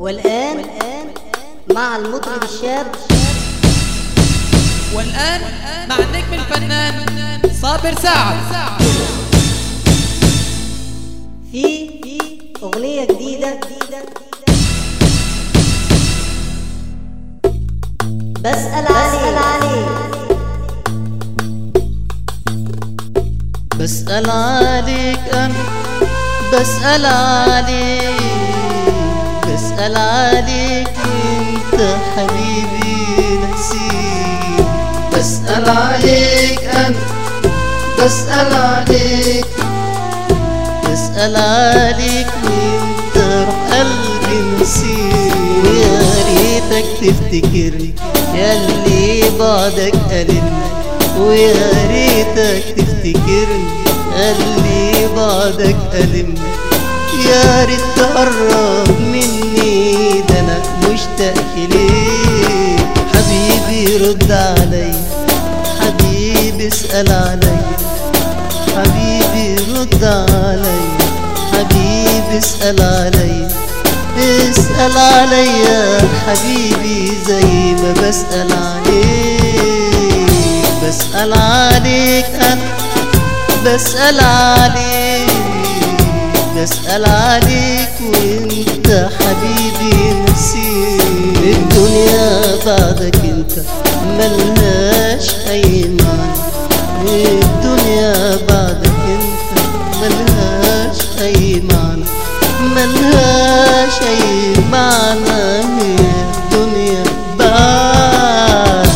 والآن مع المطرب الشاب والآن مع النجم الفنان صابر سعد في أغنية جديدة بسأل عليك بسأل عليك أنا بسأل عليك بسأل عليك انت حبيبي نسيت بسأل عليك أنا بسأل عليك بسأل عليك انت روح قلبي نسيت يا ريتك تفتكرني ياللي بعدك قلبنا ويا ريتك تفتكرني اللي بعدك ألمني يا ريت تقرب مني ده انا مشتاق ليك حبيبي رد علي حبيبي اسأل علي حبيبي رد علي حبيبي اسأل علي اسأل عليا حبيبي زي ما بسأل عليك بسأل عليك أنا بسأل عليك بسأل عليك وانت حبيبي نسيت الدنيا بعدك انت ملهاش اي معنى الدنيا بعدك انت ملهاش اي معنى ملهاش اي معنى الدنيا بعدك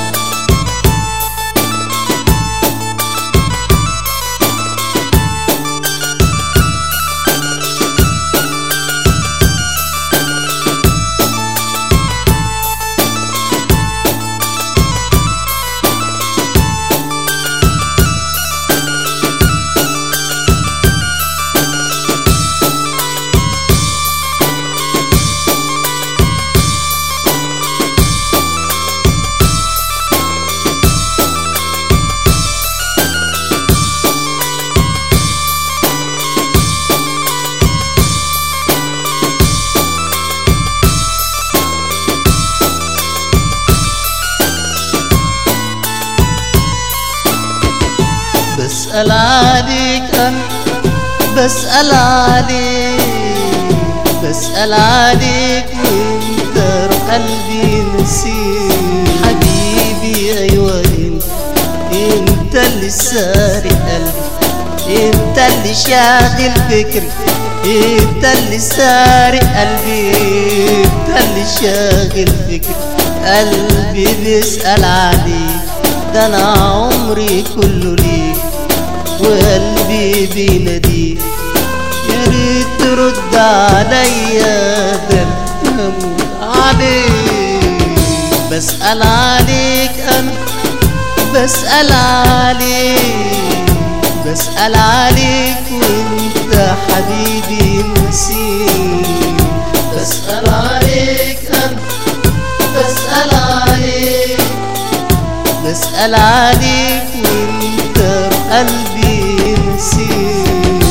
بسأل عليك أنا بسأل عليك بسأل عليك وانت روح قلبي نسيت حبيبي أيوة انت انت اللي سارق قلبي انت اللي شاغل فكري انت اللي سارق قلبي انت اللي شاغل فكري قلبي بيسأل عليك ده انا عمري كله ليك وقلبي بيناديك يا ريت ترد عليا ده أنا هموت عليك بسأل عليك انا بسأل عليك بسأل عليك وانت حبيبي نسيت بسأل عليك انا بسأل عليك بسأل عليك وانت قلبي نسيت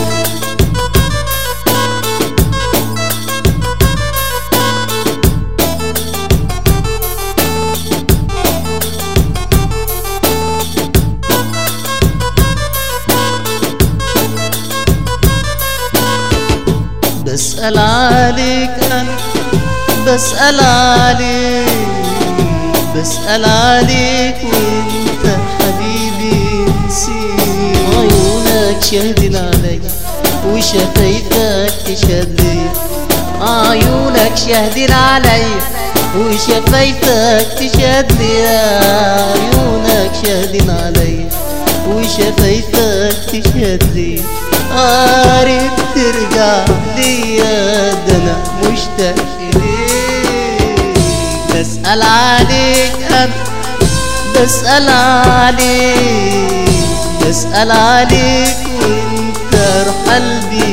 بسأل عليك أنا بسأل عليك بسأل عليك وانت حبيبي نسيت عيونك شاهدين علي وشفايفك تشهد لي عيونك شاهدين علي وشفايفك تشهد لي عيونك شاهدين علي وشفايفك تشهد لي قارب ترجع ليا ده انا مشتاق ليك بسأل عليك أنا بسأل عليك بسأل عليك وانت روح قلبي